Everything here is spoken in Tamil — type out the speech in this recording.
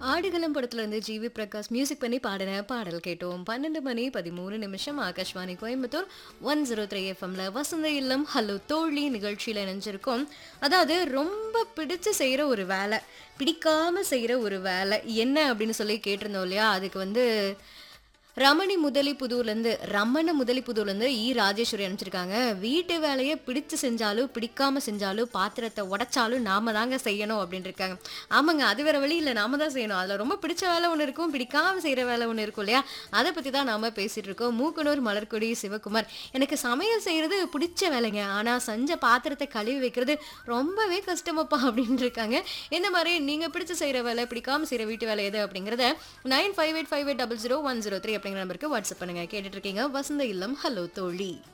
ஆடுகளம் படத்துல இருந்து ஜிவி பிரகாஷ் மியூசிக் பண்ணி பாடின பாடல் கேட்டோம் பன்னெண்டு மணி பதிமூணு நிமிஷம் Akashvani Coimbatore one zero three எஃப்எம்ல வசந்த இல்லம் ஹலோ தோழி நிகழ்ச்சியில இணைஞ்சிருக்கோம் அதாவது ரொம்ப பிடிச்சு செய்யற ஒரு வேலை பிடிக்காம செய்யற ஒரு வேலை என்ன அப்படின்னு சொல்லி கேட்டிருந்தோம் இல்லையா அதுக்கு வந்து ரமணி முதலிப்புதூர்லேருந்து ரமண முதலிப்புதூர்லேருந்து இ ராஜேஸ்வரி அனுப்பிச்சிருக்காங்க வீட்டு வேலையை பிடிச்சு செஞ்சாலும் பிடிக்காம செஞ்சாலும் பாத்திரத்தை உடைச்சாலும் நாம தாங்க செய்யணும் அப்படின்னு இருக்காங்க ஆமாங்க அது வேற வழி இல்லை நாம தான் செய்யணும் அதில் ரொம்ப பிடிச்ச வேலை ஒன்று இருக்கும் பிடிக்காம செய்கிற வேலை ஒன்று இருக்கும் இல்லையா அதை பற்றி தான் நாம பேசிட்டு இருக்கோம் மூக்கனூர் மலர்கொடி சிவகுமார் எனக்கு சமையல் செய்யறது பிடிச்ச வேலைங்க ஆனால் செஞ்ச பாத்திரத்தை கழுவி வைக்கிறது ரொம்பவே கஷ்டமப்பா அப்படின்னு இருக்காங்க இந்த மாதிரி நீங்கள் பிடிச்ச செய்கிற வேலை பிடிக்காம செய்கிற வீட்டு வேலை எது அப்படிங்கிறத nine five eight five eight double zero one zero three அப்படிங்கிற நம்பருக்கு வாட்ஸ்அப் பண்ணுங்க கேட்டுட்டு இருக்கீங்க வசந்த இல்லம் ஹலோ தோழி